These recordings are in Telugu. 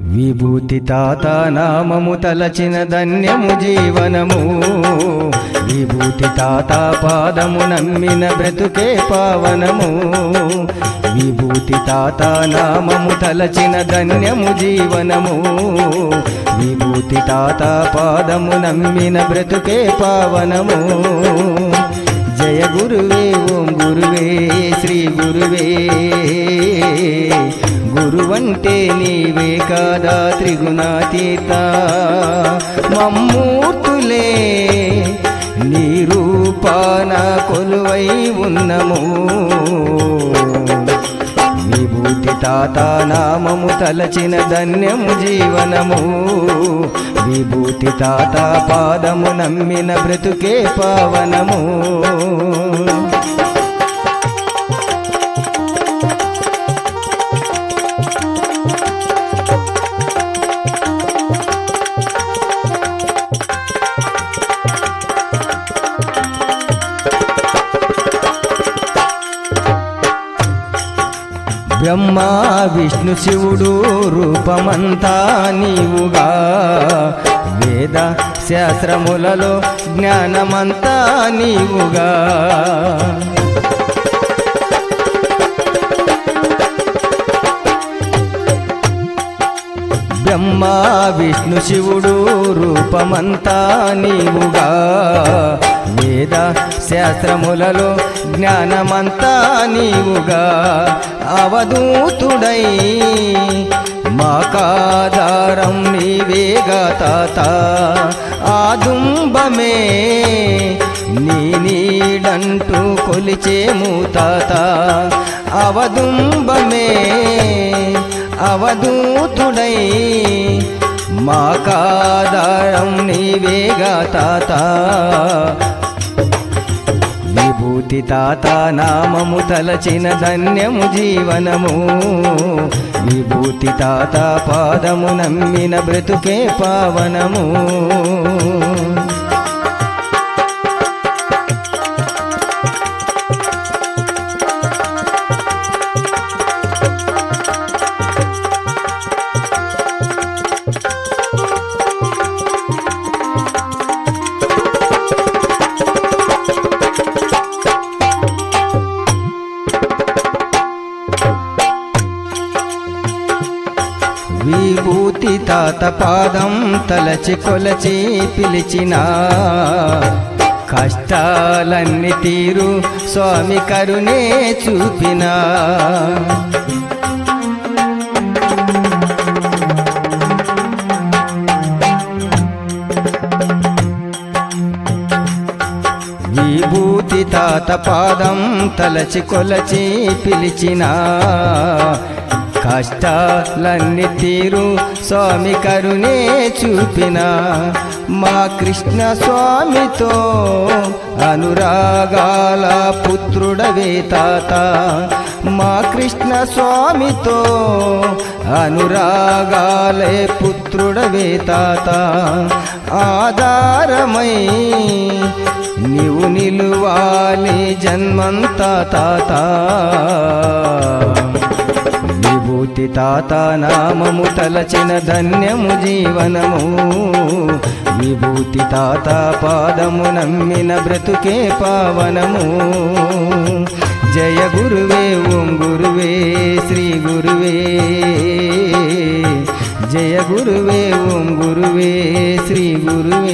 విభూతి తాత నామము తలచిన ధన్యము జీవనము విభూతి తాత పాదము నమ్మిన బ్రతుకే పావనము విభూతి తాత నామము తలచిన ధన్యము జీవనము విభూతి తాత పాదము నమ్మిన బ్రతుకే పావనము జయ గురువే ఓం గురువే శ్రీ గురువే గురువంటే నీవే కాదా త్రిగుణాతీత మమ్మూర్తులే నీ రూపాన కొలువై ఉన్నము విభూతి తాత నామము తలచిన ధన్యము జీవనము విభూతి తాత పాదము నమ్మిన బ్రతుకే పావనము బ్రహ్మ విష్ణు శివుడు రూపమంతా నీవుగా వేద శాస్త్రములలో జ్ఞానమంతా నీవుగా బ్రహ్మ విష్ణు శివుడు రూపమంతా నీవుగా వేద శాస్త్రములలో జ్ఞానమంతా నీవుగా అవధూతుడై మాకాధారం నీవేగా తాత ఆదుంబమే నీ నీడంటూ కొలిచేము తాత అవదుంబమే అవధూతుడై మాకాధారం నీవేగా తాత విభూతి తాత నామము తలచిన ధన్యము జీవనము విభూతి తాత పాదము నమ్మిన బ్రతుకే పావనము విభూతి తాత పాదం తలచి కొలచి పిలిచిన కష్టాలన్నీ తీరు స్వామి కరుణే చూపిన విభూతి తాత పాదం తలచి కొలచి పిలిచిన కష్టాలన్నీ తీరు స్వామి కరుణే చూపిన మా కృష్ణ స్వామితో అనురాగాల పుత్రుడవే తాత మా కృష్ణ స్వామితో అనురాగాలే పుత్రుడవే తాత ఆధారమై నీవు నిలువాలి జన్మంతా తాత విభూతి తాత నామము తలచిన ధన్యము జీవనము విభూతి తాత పాదము నమ్మిన బ్రతుకే పావనము జయ గురువే ఓం గురువే శ్రీ గురువే జయ గురువే ఓం గురువే శ్రీ గురువే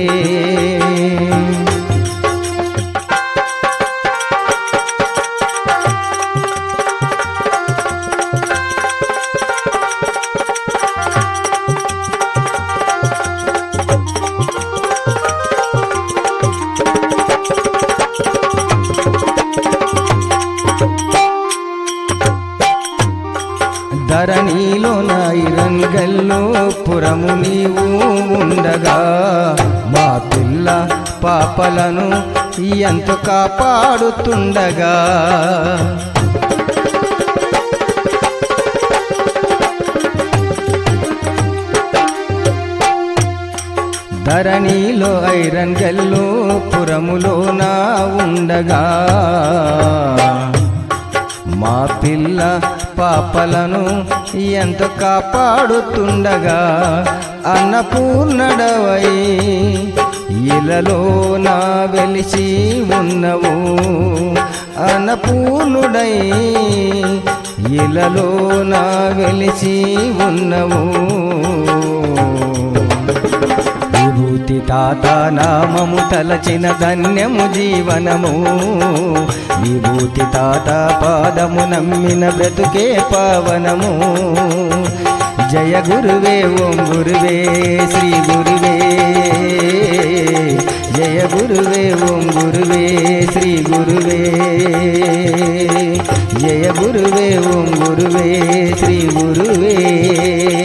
ధరణిలో నాయిరంగల్లో పురము నీవు ఉండగా మా పిల్ల పాపలను ఎంత కాపాడుతుండగా ధరణిలో ఐరన్ గల్లో పురములో నా ఉండగా మా పిల్ల పాపలను ఎంత కాపాడుతుండగా అన్నపూర్ణడవై ఇలలో నా వెలిసి ఉన్నవు అన్నపూర్ణుడై ఇలలో నా వెలిసి ఉన్నవు విభూతి తాత నామము తలచిన ధన్యము జీవనము విభూతి తాత పాదము నమ్మిన బ్రతుకే పావనము జయ గురువే ఓం గురువే శ్రీ గురువే జయ గురువే ఓం గురువే శ్రీ గురువే జయ గురువే ఓం గురువే శ్రీ గురువే